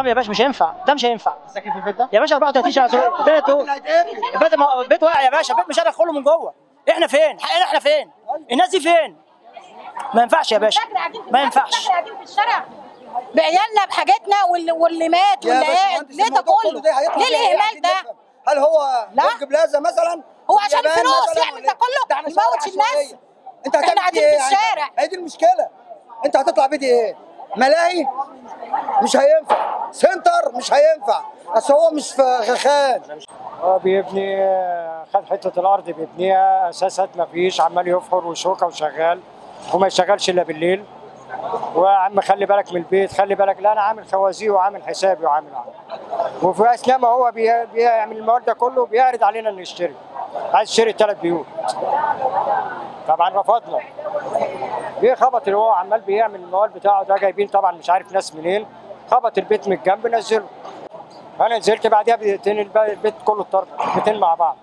حرام يا باشا مش هينفع ده مش هينفع ساكن في البيت ده؟ يا باشا 34 شهر بيته البيت البيت واقع يا باشا البيت مش قادر ادخله من جوه احنا فين؟ حقنا احنا فين؟ الناس دي فين؟ ما ينفعش يا باشا ما ينفعش بعيالنا بحاجاتنا واللي, واللي مات يا واللي قاعد باشمهندس ليه ده الموضوع كله؟ ده هيطلع ليه فيه إيه؟ الاهمال عايزين ده؟ نفهم. هل هو لا. برج بلازا مثلا هو في عشان اليابان الفلوس مثلاً يعمل ولا ده إيه؟ كله؟ ده احنا يموت شوارع الناس. عشوائية. انت إحنا هتعمل قاعدين بيه في ايه يعني؟ الشارع. هي دي المشكله انت هتطلع بدي ايه ملاهي مش هينفع سنتر مش هينفع اصل هو مش في غخان هو بيبني خد حته الارض بيبنيها اساسات ما فيش عمال يفحر وشوكه وشغال وما يشتغلش الا بالليل وعم خلي بالك من البيت خلي بالك لا انا عامل خوازيق وعامل حسابي وعامل عامل وفي اثناء ما هو بي- بيعمل الموال ده كله بيعرض علينا ان نشتري عايز يشتري ثلاث بيوت طبعا رفضنا جه خبط اللي هو عمال بيعمل الموال بتاعه ده جايبين طبعا مش عارف ناس منين خبط البيت من الجنب نزله انا نزلت بعدها بدقيقتين الب- البيت كله اتطرد بيتين مع بعض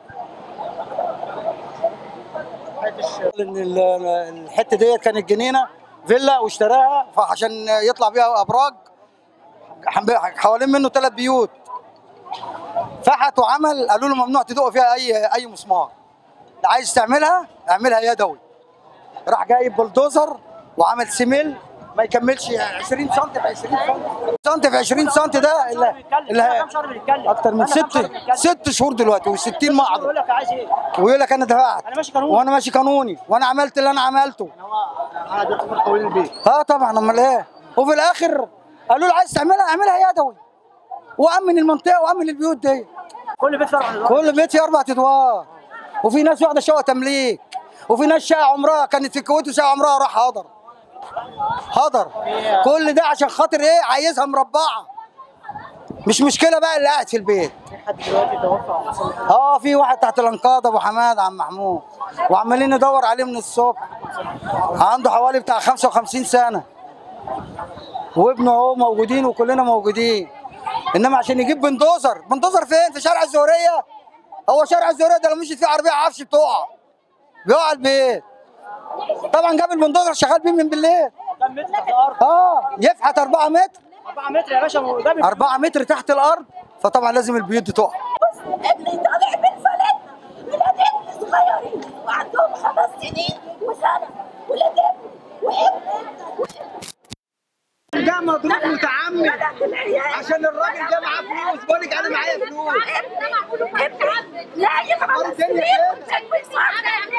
ان ال- الحته ديت كانت جنينه فيلا واشتراها فعشان يطلع بيها ابراج حم- حوالين منه ثلاث بيوت فحت وعمل قالوا له ممنوع تدق فيها اي اي مسمار اللي عايز تعملها اعملها يدوي راح جايب بلدوزر وعمل سميل ما يكملش 20 سم في 20 سم سم في 20 سم ده اللي, اللي كام شهر بنتكلم اكتر من ست ست شهور دلوقتي و60 معضل يقول لك عايز ايه؟ ويقول لك انا دفعت انا ماشي قانوني وانا ماشي قانوني وانا عملت اللي انا عملته انا دلوقتي في قوانين البيت اه طبعا امال ايه وفي الاخر قالوا له عايز تعملها اعملها يدوي وامن المنطقه وامن البيوت دي كل بيت فرع من كل بيت فيه اربع ادوار وفي ناس واخده شقه تمليك وفي ناس شقه عمرها كانت في الكويت وشقه عمرها راح هدر هدر كل ده عشان خاطر ايه عايزها مربعه مش مشكله بقى اللي قاعد في البيت حد دلوقتي توفى او حصل له حاجة. اه في واحد تحت الانقاض ابو حماد عم محمود وعمالين ندور عليه من الصبح عنده حوالي بتاع 55 سنه وابنه اهو موجودين وكلنا موجودين انما عشان يجيب بندوزر بندوزر فين في شارع الزهريه هو شارع الزهريه ده لو مشيت فيه عربيه عفش بتقع بيقع البيت طبعا جاب البندوزر شغال بيه من بالليل كام متر تحت الارض؟ اه يفحت 4 متر 4 متر يا باشا وده بي- 4 متر تحت الارض فطبعا لازم البيوت دي تقع ابني طالع من فلاتنا ولاد ابني صغيرين وعندهم خمس سنين وسنه ولاد ابني وابني ده مضروب متعمد عشان الراجل ده معاه فلوس بقول لك انا معايا فلوس ابني لا يا خمس الدنيا سنين كده.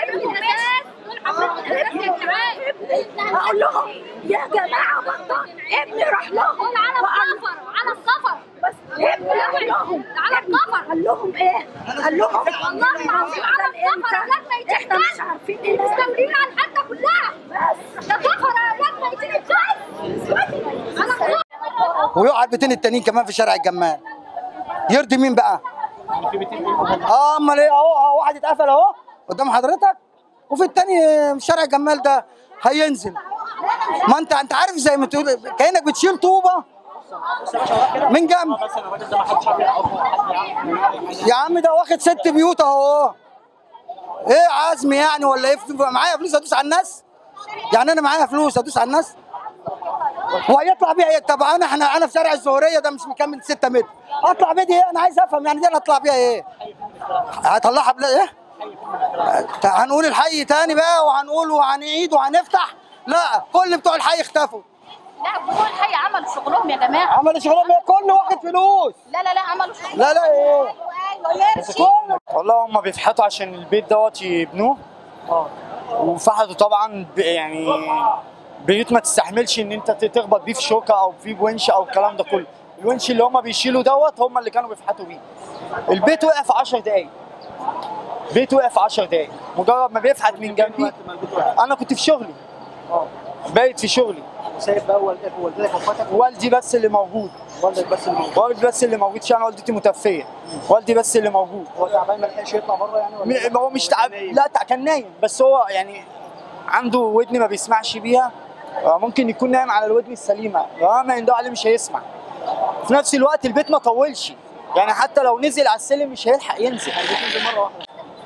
اقول لهم يا جماعه بطل ابني راح لهم على السفر على السفر بس ابني راح لهم على السفر قال لهم ايه؟ قال لهم والله العظيم على السفر اولاد ميتين احنا مش عارفين ايه مستولين على الحته كلها بس ده سفر اولاد ميتين ازاي على السفر ويقع البيتين التانيين كمان في شارع الجمال يرضي مين بقى؟ اه امال ايه اهو اهو واحد اتقفل اهو قدام حضرتك وفي التاني شارع الجمال ده هينزل ما انت انت عارف زي ما تقول كانك بتشيل طوبه من جنب بس الراجل ده ما حدش عارف يعرفه يا عم ده واخد ست بيوت اهو ايه عزم يعني ولا ايه فلوس- معايا فلوس ادوس على الناس يعني انا معايا فلوس ادوس على الناس وهيطلع بيها ايه طب انا احنا انا في شارع الزهريه ده مش مكمل 6 متر اطلع بيها ايه انا عايز افهم يعني دي انا اطلع بيها ايه هطلعها بلا ايه هنقول الحي تاني بقى وهنقول وهنعيد وهنفتح لا كل بتوع الحي اختفوا لا بتوع الحي عملوا شغلهم يا جماعه عملوا شغلهم ايه كله واخد فلوس لا لا لا عملوا شغلهم لا لا ايه ايوه ايوه يمشي كله والله هم بيفحطوا عشان البيت دوت يبنوه وفحطوا طبعا ب- يعني بيوت ما تستحملش ان انت ت- تخبط بيه في شوكه او في بونش او الكلام ده كله الونش اللي هم بيشيلوا دوت هم اللي كانوا بيفحطوا بيه البيت وقع في 10 دقايق بيت وقع في 10 دقايق مجرد ما بيفحت من جنبي انا كنت في شغلي بايت في شغلي سايب بقى والدك ووالدتك واخواتك والدي بس اللي موجود والدك بس اللي موجود والدي بس اللي موجود عشان والدتي متوفيه والدي بس اللي موجود هو تعبان ما لحقش يطلع بره يعني ولا م- هو مش تعب لا تع- كان نايم بس هو يعني عنده ودن ما بيسمعش بيها آه، ممكن يكون نايم على الودن السليمه لو ما يندق عليه مش هيسمع في نفس الوقت البيت ما طولش يعني حتى لو نزل على السلم مش هيلحق ينزل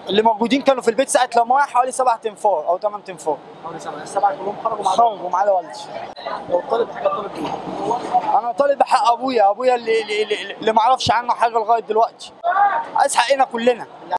اللي موجودين كانوا في البيت ساعه لما وقع حوالي سبع تنفار او ثمان تنفار حوالي سبعه السبعه كلهم خرجوا مع بعض خرجوا معايا والدي لو طالب حاجه طالب ايه؟ انا طالب بحق ابويا ابويا اللي اللي, اللي, اللي ما اعرفش عنه حاجه لغايه دلوقتي عايز حقنا كلنا